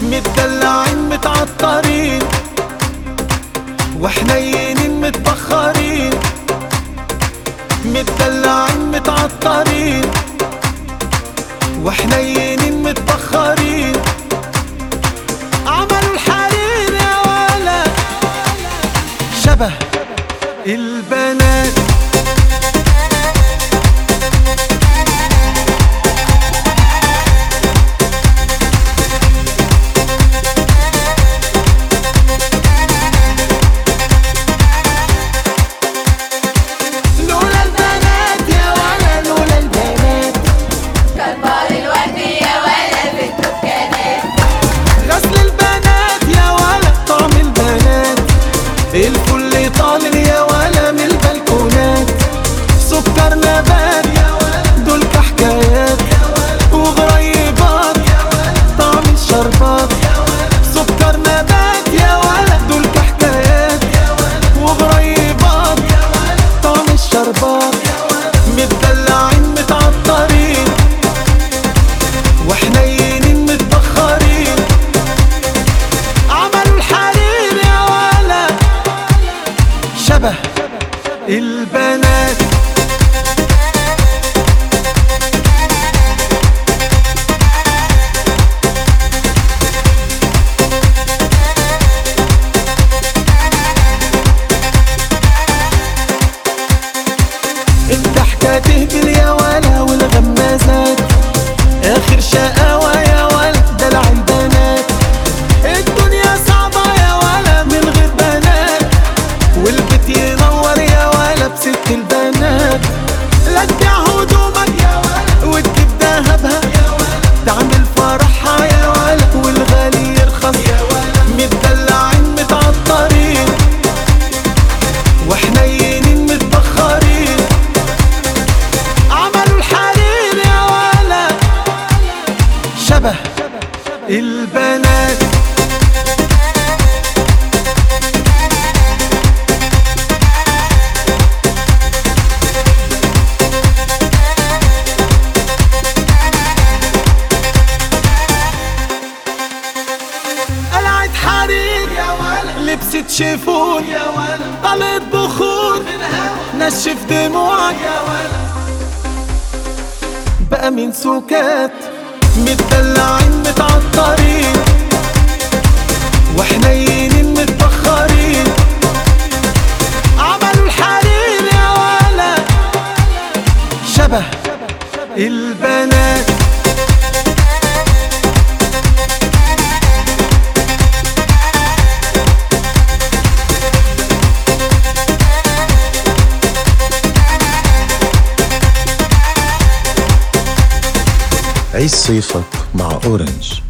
متدلعين متعطرين وحنينين متبخرين متدلعين متعطرين وحنينين متبخرين عملوا الحرير يا ولد شبه البنات لولا البنات يا ولا لولا البنات كبر الورد يا ولا في الدكانات غسل البنات يا ولا طعم البنات الكل طالع يا ولا من البلكونات سكر نبات دول حكايات وغريبات طعم الشربات سكر نبات يا ولا دول حكايات وغريبات طعم الشربات متدلعين متعطرين وحنينين متبخرين عملوا الحرير يا ولا شبه البنات الضحكة تهبل يا ولا والغمازات آخر شقاوة يا ولا دلع البنات الدنيا صعبة يا ولا من غير بنات والبيت ينور يا ولا بست البنات لا تبيع هدومك يا ولا وتجيب دهبها تعمل فرحها يا ولا والغالي يرخص يا ولا متدلعين متعطرين وحنينين متبخرين عملوا الحرير يا ولا شبه البنات قلعت حرير يا ولا لبست شيفون يا ولا طلت بخور نشف دموعك يا ولا بقى من سكات متدلعين متعطرين وحنينين متبخرين عملوا الحرير يا ولا شبه البنات عيش صيفك مع أورنج